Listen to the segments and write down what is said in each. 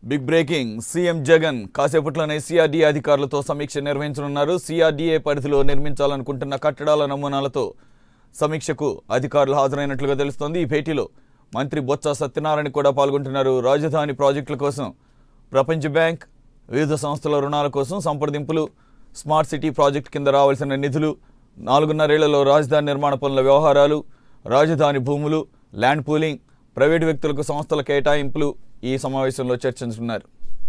big breaking CM Jagan కాసేపట్లోనే CRDA అధికారులతో సమీక్ష నిర్వహించనున్నారు సిఆర్డీఏ పరిధిలో నిర్మించాలనుకుంటున్న కట్టడాల నమూనాలతో సమీక్షకు అధికారులు హాజరైనట్లుగా తెలుస్తోంది ఈ భేటీలో మంత్రి బొత్స సత్యనారాయణ కూడా పాల్గొంటున్నారు రాజధాని ప్రాజెక్టుల కోసం ప్రపంచ బ్యాంక్ వివిధ సంస్థల రుణాల కోసం సంప్రదింపులు స్మార్ట్ సిటీ ప్రాజెక్ట్ కింద రావాల్సిన నిధులు నాలుగున్నరేళ్లలో రాజధాని నిర్మాణ పనుల వ్యవహారాలు రాజధాని భూములు ల్యాండ్ పూలింగ్ ప్రైవేటు వ్యక్తులకు సంస్థల కేటాయింపులు ఈ సమావేశంలో చర్చించుకున్నారు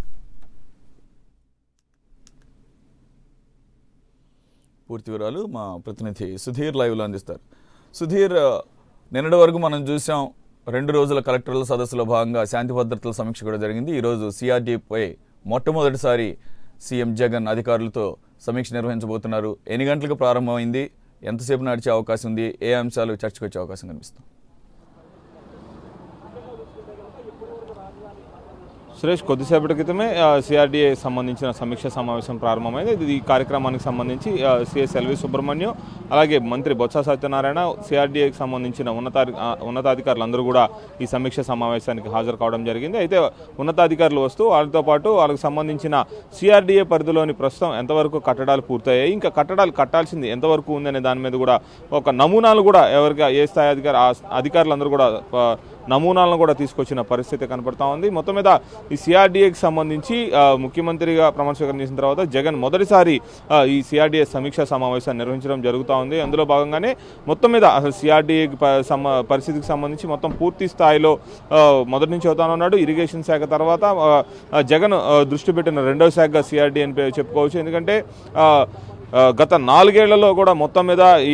పూర్తి వివరాలు మా ప్రతినిధి సుధీర్ లైవ్లో అందిస్తారు సుధీర్ నిన్నటి వరకు మనం చూసాం రెండు రోజుల కలెక్టర్ల సదస్సులో భాగంగా శాంతి భద్రతల సమీక్ష కూడా జరిగింది ఈరోజు సిఆర్డీపై మొట్టమొదటిసారి సీఎం జగన్ అధికారులతో సమీక్ష నిర్వహించబోతున్నారు ఎన్ని గంటలకు ప్రారంభమైంది ఎంతసేపు నడిచే అవకాశం ఉంది ఏ అంశాలు చర్చకు వచ్చే అవకాశం కనిపిస్తుంది సురేష్ కొద్దిసేపటి క్రితమే సిఆర్డీఏ సంబంధించిన సమీక్ష సమావేశం ప్రారంభమైంది ఇది ఈ కార్యక్రమానికి సంబంధించి సిఎస్ ఎల్వి సుబ్రహ్మణ్యం అలాగే మంత్రి బొత్స సత్యనారాయణ సిఆర్డీఏకి సంబంధించిన ఉన్నతాధి ఆ, ఉన్నతాధికారులందరూ కూడా ఈ సమీక్ష సమావేశానికి హాజరు కావడం జరిగింది అయితే ఉన్నతాధికారులు వస్తూ వాళ్ళతో పాటు వాళ్ళకి సంబంధించిన సిఆర్డీఏ పరిధిలోని ప్రస్తుతం ఎంతవరకు కట్టడాలు పూర్తయ్యాయి ఇంకా కట్టడాలు కట్టాల్సింది ఎంతవరకు ఉందనే దాని మీద కూడా ఒక నమూనాలు కూడా ఎవరికి ఏ స్థాయి అధికారి ఆ అధికారులందరూ కూడా ఆ, నమూనాలను కూడా తీసుకొచ్చిన పరిస్థితి కనపడతా ఉంది మొత్తం మీద ఈ సిఆర్డీఏకి సంబంధించి ఆ, ముఖ్యమంత్రిగా ప్రమాణ స్వీకారం చేసిన తర్వాత జగన్ మొదటిసారి ఆ, ఈ సిఆర్డీఏ సమీక్షా సమావేశాన్ని నిర్వహించడం జరుగుతూ ఉంది అందులో భాగంగానే మొత్తం మీద అసలు సిఆర్డీఏ పరిస్థితికి సంబంధించి మొత్తం పూర్తి స్థాయిలో ఆ, మొదటి నుంచి అవుతానన్నాడు ఇరిగేషన్ శాఖ తర్వాత ఆ, ఆ, జగన్ ఆ, దృష్టి పెట్టిన రెండవ శాఖగా సిఆర్డీ అని పేరు చెప్పుకోవచ్చు ఎందుకంటే ఆ, ఆ, గత నాలుగేళ్లలో కూడా మొత్తం మీద ఈ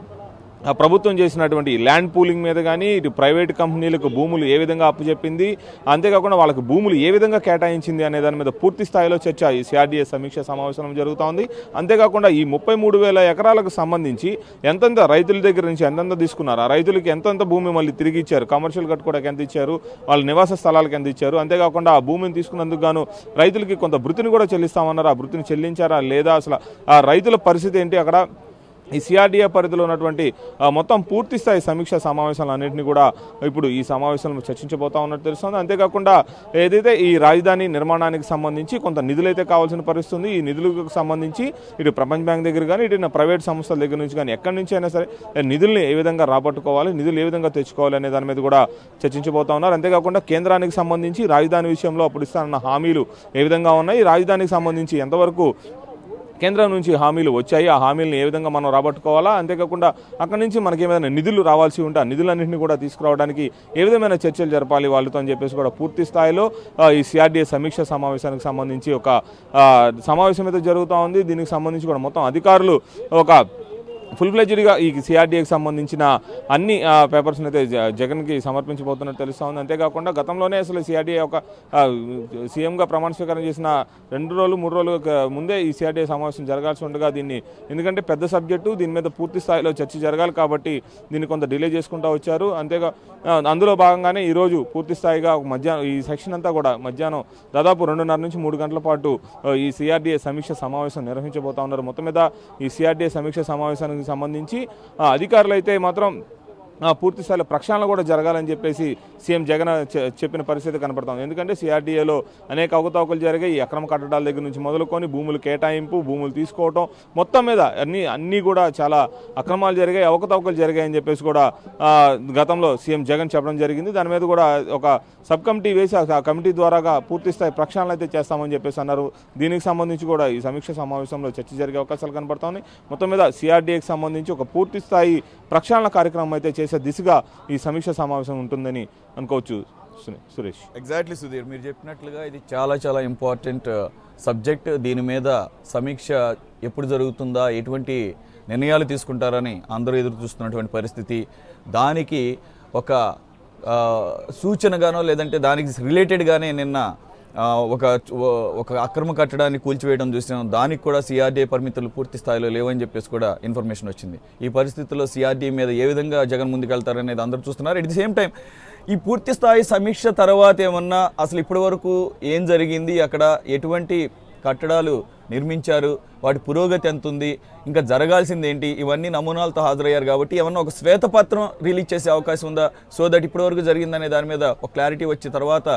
ఆ ప్రభుత్వం చేసినటువంటి ల్యాండ్ పూలింగ్ మీద కానీ ఇటు ప్రైవేట్ కంపెనీలకు భూములు ఏ విధంగా అప్పచెప్పింది అంతేకాకుండా వాళ్ళకి భూములు ఏ విధంగా కేటాయించింది అనే దాని మీద పూర్తి స్థాయిలో చర్చ ఈ సిఆర్డీఏ సమీక్ష సమావేశం జరుగుతూ ఉంది అంతేకాకుండా ఈ ముప్పై మూడు వేల ఎకరాలకు సంబంధించి ఎంతెంత రైతుల దగ్గర నుంచి ఎంతెంత తీసుకున్నారు ఆ రైతులకి ఎంతెంత భూమి మళ్ళీ తిరిగి ఇచ్చారు కమర్షియల్ కట్టుకోవడానికి ఎంత ఇచ్చారు వాళ్ళ నివాస స్థలాలకు ఎంత ఇచ్చారు అంతేకాకుండా ఆ భూమిని తీసుకున్నందుకు గాను రైతులకి కొంత భృతిని కూడా చెల్లిస్తామన్నారు ఆ భృతిని చెల్లించారా లేదా అసలు ఆ రైతుల పరిస్థితి ఏంటి అక్కడ ఈ సిఆర్డీఏ పరిధిలో ఉన్నటువంటి ఆ, మొత్తం పూర్తి స్థాయి సమీక్ష సమావేశాలు అన్నింటినీ కూడా ఇప్పుడు ఈ సమావేశంలో చర్చించబోతా ఉన్నట్టు తెలుస్తుంది అంతేకాకుండా ఏదైతే ఈ రాజధాని నిర్మాణానికి సంబంధించి కొంత నిధులైతే కావాల్సిన పరిస్థితి ఉంది ఈ నిధులకు సంబంధించి ఇటు ప్రపంచ బ్యాంక్ దగ్గర కానీ ఇటు ప్రైవేట్ సంస్థల దగ్గర నుంచి కానీ ఎక్కడి నుంచి అయినా సరే నిధుల్ని ఏ విధంగా రాబట్టుకోవాలి నిధులు ఏ విధంగా తెచ్చుకోవాలి అనే దాని మీద కూడా చర్చించబోతా ఉన్నారు అంతేకాకుండా కేంద్రానికి సంబంధించి రాజధాని విషయంలో అప్పుడు ఇస్తానన్న హామీలు ఏ విధంగా ఉన్నాయి ఈ రాజధానికి సంబంధించి ఎంతవరకు కేంద్రం నుంచి హామీలు వచ్చాయి ఆ హామీలను ఏ విధంగా మనం రాబట్టుకోవాలా అంతేకాకుండా అక్కడి నుంచి మనకి ఏమైనా నిధులు రావాల్సి ఉంటే ఆ నిధులన్నింటినీ కూడా తీసుకురావడానికి ఏ విధమైన చర్చలు జరపాలి వాళ్ళతో అని చెప్పేసి కూడా పూర్తి స్థాయిలో ఆ, ఈ సిఆర్డీఏ సమీక్ష సమావేశానికి సంబంధించి ఒక ఆ, సమావేశం అయితే జరుగుతూ ఉంది దీనికి సంబంధించి కూడా మొత్తం అధికారులు ఒక ఫుల్ ఫ్లెడ్జ్డ్గా ఈ సిఆర్డీఏకి సంబంధించిన అన్ని ఆ, పేపర్స్ని అయితే జ- జగన్కి సమర్పించబోతున్నట్టు తెలుస్తూ ఉంది అంతేకాకుండా గతంలోనే అసలు సిఆర్డీఏ ఒక ఆ, సీఎంగా ప్రమాణ స్వీకారం చేసిన రెండు రోజులు మూడు రోజులు క- ముందే ఈ సిఆర్డీఏ సమావేశం జరగాల్సి ఉండగా దీన్ని ఎందుకంటే పెద్ద సబ్జెక్టు దీని మీద పూర్తి స్థాయిలో చర్చ జరగాలి కాబట్టి దీన్ని కొంత డిలే చేసుకుంటూ వచ్చారు అంతేగా ఆ, అందులో భాగంగానే ఈరోజు పూర్తి స్థాయిగా ఒక మధ్యాహ్నం ఈ సెక్షన్ అంతా కూడా మధ్యాహ్నం దాదాపు రెండున్నర నుంచి మూడు గంటల పాటు ఆ, ఈ సిఆర్డీఏ సమీక్ష సమావేశం నిర్వహించబోతా ఉన్నారు మొత్తం మీద ఈ సిఆర్డీఏ సమీక్ష సమావేశానికి సంబంధించి ఆ, అధికారులు అయితే మాత్రం ఆ, పూర్తి స్థాయిలో ప్రక్షాళన కూడా జరగాలని చెప్పేసి సీఎం జగన్ చె- చెప్పిన పరిస్థితి కనపడుతుంది ఎందుకంటే సిఆర్డీఏలో అనేక అవకతవకలు జరిగాయి ఈ అక్రమ కట్టడాల దగ్గర నుంచి మొదలుకొని భూములు కేటాయింపు భూములు తీసుకోవటం మొత్తం మీద అన్ని అన్నీ కూడా చాలా అక్రమాలు జరిగాయి అవకతవకలు జరిగాయి అని చెప్పేసి కూడా ఆ, గతంలో సీఎం జగన్ చెప్పడం జరిగింది దాని మీద కూడా ఒక సబ్ కమిటీ వేసి ఆ ఆ కమిటీ ద్వారాగా పూర్తి స్థాయి ప్రక్షాళన అయితే చేస్తామని చెప్పేసి అన్నారు దీనికి సంబంధించి కూడా ఈ సమీక్ష సమావేశంలో చర్చ జరిగే అవకాశాలు కనపడుతున్నాయి మొత్తం మీద సిఆర్డీఏకి సంబంధించి ఒక పూర్తి స్థాయి ప్రక్షాళన కార్యక్రమం అయితే చేసే దిశగా ఈ సమీక్ష సమావేశం ఉంటుందని అనుకోవచ్చు సుని- సురేష్ ఎగ్జాక్ట్లీ సుధీర్ మీరు చెప్పినట్లుగా ఇది చాలా చాలా ఇంపార్టెంట్ సబ్జెక్ట్ దీని మీద సమీక్ష ఎప్పుడు జరుగుతుందా ఎటువంటి నిర్ణయాలు తీసుకుంటారని అందరూ ఎదురు చూస్తున్నటువంటి పరిస్థితి దానికి ఒక ఆ, సూచనగానో లేదంటే దానికి రిలేటెడ్గానే నిన్న ఆ, ఒక ఒక అక్రమ కట్టడాన్ని కూల్చివేయడం చూసాం దానికి కూడా సిఆర్డీఏ పరిమితులు పూర్తి స్థాయిలో లేవని చెప్పేసి కూడా ఇన్ఫర్మేషన్ వచ్చింది ఈ పరిస్థితుల్లో సిఆర్డీఏ మీద ఏ విధంగా జగన్ ముందుకెళ్తారనేది అందరూ చూస్తున్నారు ఎట్ ది సేమ్ టైం ఈ పూర్తి స్థాయి సమీక్ష తర్వాత ఏమన్నా అసలు ఇప్పటి వరకు ఏం జరిగింది అక్కడ ఎటువంటి కట్టడాలు నిర్మించారు వాటి పురోగతి ఎంత ఉంది ఇంకా జరగాల్సింది ఏంటి ఇవన్నీ నమూనాలతో హాజరయ్యారు కాబట్టి ఏమన్నా ఒక శ్వేతపత్రం రిలీజ్ చేసే అవకాశం ఉందా సో దట్ ఇప్పటివరకు జరిగిందనే దాని మీద ఒక క్లారిటీ వచ్చిన తర్వాత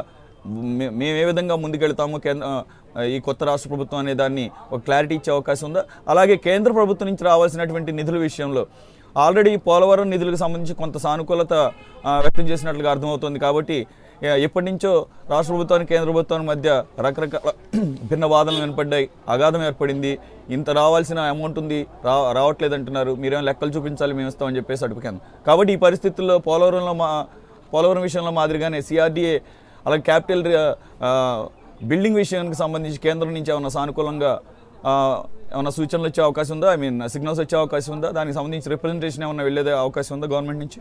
మే- మేము ఏ విధంగా ముందుకెళ్తాము కేంద్ర ఆ, ఈ కొత్త రాష్ట్ర ప్రభుత్వం అనే దాన్ని ఒక క్లారిటీ ఇచ్చే అవకాశం ఉందా అలాగే కేంద్ర ప్రభుత్వం నుంచి రావాల్సినటువంటి నిధుల విషయంలో ఆల్రెడీ పోలవరం నిధులకు సంబంధించి కొంత సానుకూలత ఆ, వ్యక్తం చేసినట్లుగా అర్థమవుతుంది కాబట్టి ఆ, ఎప్పటి నుంచో రాష్ట్ర ప్రభుత్వానికి కేంద్ర ప్రభుత్వానికి మధ్య రకరకాల భిన్న వాదనలు వినపడ్డాయి అగాధం ఏర్పడింది ఇంత రావాల్సిన అమౌంట్ ఉంది రా రావట్లేదు అంటున్నారు మీరేమో లెక్కలు చూపించాలి మేము ఇస్తామని చెప్పేసి అడుగుతాను కాబట్టి ఈ పరిస్థితుల్లో పోలవరంలో మా పోలవరం విషయంలో మాదిరిగానే సిఆర్డీఏ అలాగే క్యాపిటల్ ఆ, బిల్డింగ్ విషయానికి సంబంధించి కేంద్రం నుంచి ఏమైనా సానుకూలంగా ఆ, ఏమైనా సూచనలు వచ్చే అవకాశం ఉందా ఐ మీన్ సిగ్నల్స్ వచ్చే అవకాశం ఉందా దానికి సంబంధించి రిప్రజెంటేషన్ ఏమైనా వెళ్ళే అవకాశం ఉందా గవర్నమెంట్ నుంచి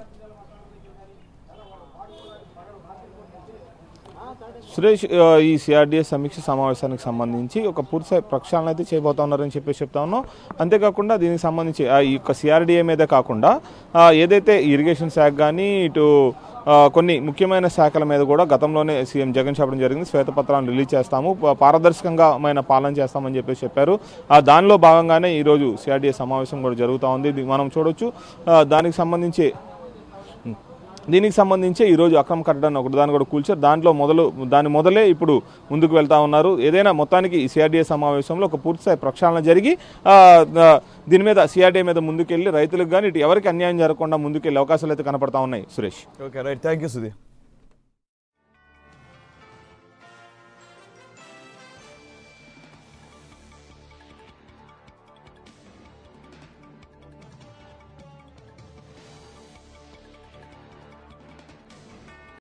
సురేష్ ఆ, ఈ సిఆర్డీఎస్ సమీక్ష సమావేశానికి సంబంధించి ఒక పూర్తి ప్రక్షాళన అయితే చేయబోతా ఉన్నారని చెప్పేసి చెప్తా ఉన్నాం అంతేకాకుండా దీనికి సంబంధించి ఆ, ఈ యొక్క సిఆర్డీఏ మీదే కాకుండా ఆ, ఏదైతే ఇరిగేషన్ శాఖ కానీ ఇటు ఆ, కొన్ని ముఖ్యమైన శాఖల మీద కూడా గతంలోనే సీఎం జగన్ చెప్పడం జరిగింది శ్వేతపత్రాలను రిలీజ్ చేస్తాము ప- పారదర్శకంగా మైన పాలన చేస్తామని చెప్పేసి చెప్పారు ఆ దానిలో భాగంగానే ఈరోజు సిఆర్డీఏ సమావేశం కూడా జరుగుతూ ఉంది ఇది మనం చూడొచ్చు ఆ, దానికి సంబంధించి దీనికి సంబంధించి ఈరోజు అక్రమ కట్టడాన్ని ఒకటి దాన్ని కూడా కూల్చారు దాంట్లో మొదలు దాని మొదలే ఇప్పుడు ముందుకు వెళ్తా ఉన్నారు ఏదైనా మొత్తానికి ఈ సిఆర్డీఏ సమావేశంలో ఒక పూర్తిస్థాయి ప్రక్షాళన జరిగి ఆ, ఆ, దీని మీద సిఆర్డీఏ మీద ముందుకెళ్ళి రైతులకు కానీ ఇటు ఎవరికి అన్యాయం జరగకుండా ముందుకెళ్ళే అవకాశాలు అయితే కనపడతా ఉన్నాయి Suresh okay right thank you Sudheer